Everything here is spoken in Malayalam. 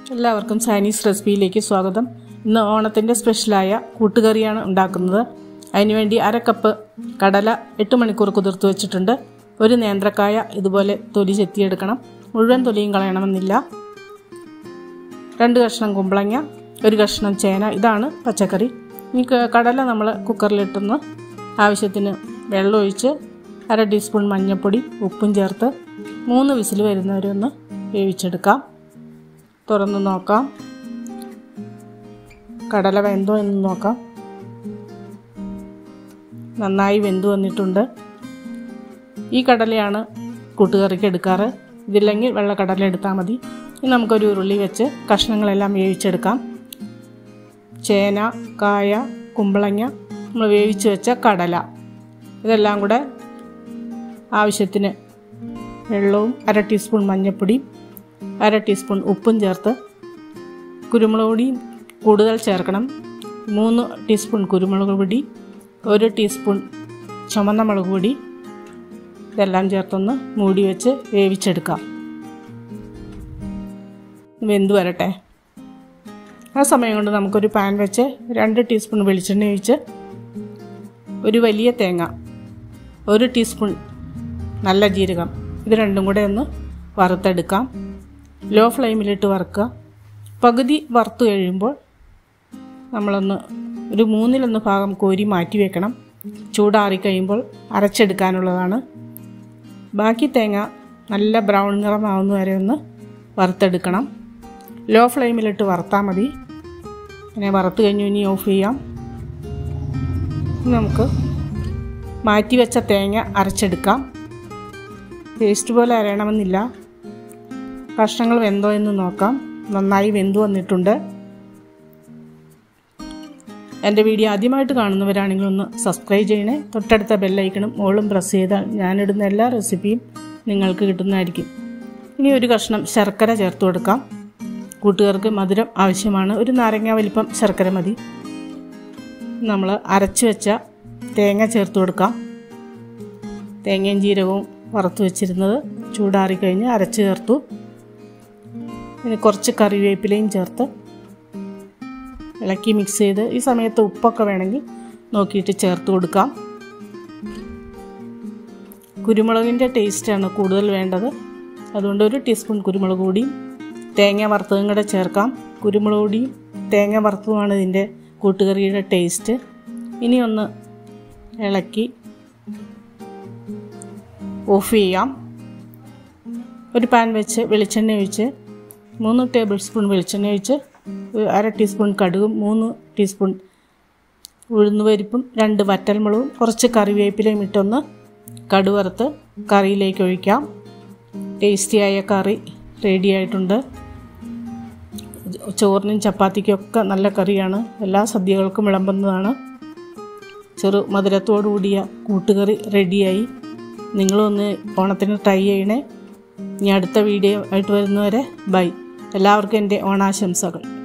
എല്ലാവർക്കും ചൈനീസ് റെസിപ്പിയിലേക്ക് സ്വാഗതം ഇന്ന് ഓണത്തിൻ്റെ സ്പെഷ്യലായ കൂട്ടുകറിയാണ് ഉണ്ടാക്കുന്നത് അതിനുവേണ്ടി അര കപ്പ് കടല എട്ട് മണിക്കൂർ കുതിർത്ത് വെച്ചിട്ടുണ്ട് ഒരു നേന്ത്രക്കായ ഇതുപോലെ തൊലി ചെത്തിയെടുക്കണം മുഴുവൻ തൊലിയും കളയണമെന്നില്ല രണ്ട് കഷ്ണം കുമ്പളങ്ങ ഒരു കഷ്ണം ചേന ഇതാണ് പച്ചക്കറി ഈ ക- കടല നമ്മൾ കുക്കറിലിട്ടൊന്ന് ആവശ്യത്തിന് വെള്ളം ഒഴിച്ച് അര ടീസ്പൂൺ മഞ്ഞൾപ്പൊടി ഉപ്പും ചേർത്ത് മൂന്ന് വിസിൽ വരുന്നവരെ ഒന്ന് വേവിച്ചെടുക്കാം തുറന്ന് നോക്കാം കടല വെന്തോ എന്ന് നോക്കാം നന്നായി വെന്ത് വന്നിട്ടുണ്ട് ഈ കടലയാണ് കൂട്ടുകറിക്ക് എടുക്കാറ് ഇതില്ലെങ്കിൽ വെള്ളക്കടല എടുത്താൽ മതി ഇനി നമുക്കൊരു ഉരുളി വെച്ച് കഷ്ണങ്ങളെല്ലാം വേവിച്ചെടുക്കാം ചേന കായ കുമ്പളങ്ങ നമ്മൾ വേവിച്ച് വെച്ച കടല ഇതെല്ലാം കൂടെ ആവശ്യത്തിന് വെള്ളവും അര ടീസ്പൂൺ മഞ്ഞൾപ്പൊടിയും അര ടീസ്പൂൺ ഉപ്പും ചേർത്ത് കുരുമുളക് പൊടി കൂടുതൽ ചേർക്കണം മൂന്ന് ടീസ്പൂൺ കുരുമുളക് പൊടി ഒരു ടീസ്പൂൺ ചുമന്ന മുളക് പൊടി ഇതെല്ലാം ചേർത്തൊന്ന് മൂടി വെച്ച് വേവിച്ചെടുക്കാം വെന്ത് വരട്ടെ ആ സമയം കൊണ്ട് നമുക്കൊരു പാൻ വെച്ച് രണ്ട് ടീസ്പൂൺ വെളിച്ചെണ്ണ ഒഴിച്ച് ഒരു വലിയ തേങ്ങ ഒരു ടീസ്പൂൺ നല്ല ജീരകം ഇത് രണ്ടും കൂടെ ഒന്ന് വറുത്തെടുക്കാം ലോ ഫ്ലെയിമിലിട്ട് വറുക്കുക പകുതി വറുത്ത് കഴിയുമ്പോൾ നമ്മളൊന്ന് ഒരു മൂന്നിലൊന്ന് ഭാഗം കോരി മാറ്റി വെക്കണം ചൂടാറി കഴിയുമ്പോൾ അരച്ചെടുക്കാനുള്ളതാണ് ബാക്കി തേങ്ങ നല്ല ബ്രൗൺ നിറമാവുന്ന വരെ ഒന്ന് വറുത്തെടുക്കണം ലോ ഫ്ലെയിമിലിട്ട് വറുത്താൽ മതി അങ്ങനെ വറുത്ത് കഴിഞ്ഞു ഇനി ഓഫ് ചെയ്യാം ഇനി നമുക്ക് മാറ്റി വെച്ച തേങ്ങ അരച്ചെടുക്കാം പേസ്റ്റ് പോലെ അരയണമെന്നില്ല കഷ്ണങ്ങൾ വെന്തോ എന്ന് നോക്കാം നന്നായി വെന്തു വന്നിട്ടുണ്ട് എൻ്റെ വീഡിയോ ആദ്യമായിട്ട് കാണുന്നവരാണെങ്കിൽ ഒന്ന് സബ്സ്ക്രൈബ് ചെയ്യണേ തൊട്ടടുത്ത ബെല്ലൈക്കണും ഓളും പ്രസ് ചെയ്താൽ ഞാനിടുന്ന എല്ലാ റെസിപ്പിയും നിങ്ങൾക്ക് കിട്ടുന്നതായിരിക്കും ഇനി ഒരു കഷ്ണം ശർക്കര ചേർത്ത് കൊടുക്കാം കൂട്ടുകാർക്ക് മധുരം ആവശ്യമാണ് ഒരു നാരങ്ങ വലിപ്പം ശർക്കര മതി നമ്മൾ അരച്ച് വെച്ച തേങ്ങ ചേർത്ത് കൊടുക്കാം തേങ്ങയും ജീരകവും വറുത്ത് വെച്ചിരുന്നത് ചൂടാറിക്കഴിഞ്ഞ് അരച്ച് ചേർത്തു ഇനി കുറച്ച് കറിവേപ്പിലയും ചേർത്ത് ഇളക്കി മിക്സ് ചെയ്ത് ഈ സമയത്ത് ഉപ്പൊക്കെ വേണമെങ്കിൽ നോക്കിയിട്ട് ചേർത്ത് കൊടുക്കാം കുരുമുളകിൻ്റെ ടേസ്റ്റാണ് കൂടുതൽ വേണ്ടത് അതുകൊണ്ട് ഒരു ടീസ്പൂൺ കുരുമുളക് പൊടിയും തേങ്ങ വറുത്തതും കൂടെ ചേർക്കാം കുരുമുളക് പൊടിയും തേങ്ങ വറുത്തതുമാണ് ഇതിൻ്റെ കൂട്ടുകറിയുടെ ടേസ്റ്റ് ഇനി ഒന്ന് ഇളക്കി ഓഫ് ചെയ്യാം ഒരു പാൻ വെച്ച് വെളിച്ചെണ്ണ ഒഴിച്ച് മൂന്ന് ടേബിൾ സ്പൂൺ വെളിച്ചെണ്ണ ഒഴിച്ച് ഒരു അര ടീസ്പൂൺ കടുകും മൂന്ന് ടീസ്പൂൺ ഉഴുന്നുപരിപ്പും രണ്ട് വറ്റൽമുളകും കുറച്ച് കറിവേപ്പിലയും ഇട്ടൊന്ന് കടുവറുത്ത് കറിയിലേക്ക് ഒഴിക്കാം ടേസ്റ്റിയായ കറി റെഡി ആയിട്ടുണ്ട് ചോറിനും ചപ്പാത്തിക്കൊക്കെ നല്ല കറിയാണ് എല്ലാ സദ്യകൾക്കും വിളമ്പുന്നതാണ് ചെറു മധുരത്തോടു കൂടിയ കൂട്ടുകറി റെഡിയായി നിങ്ങളൊന്ന് ഓണത്തിന് ട്രൈ ചെയ്യണേ ഇനി അടുത്ത വീഡിയോ ആയിട്ട് വരുന്നവരെ ബൈ എല്ലാവർക്കും എൻ്റെ ഓണാശംസകൾ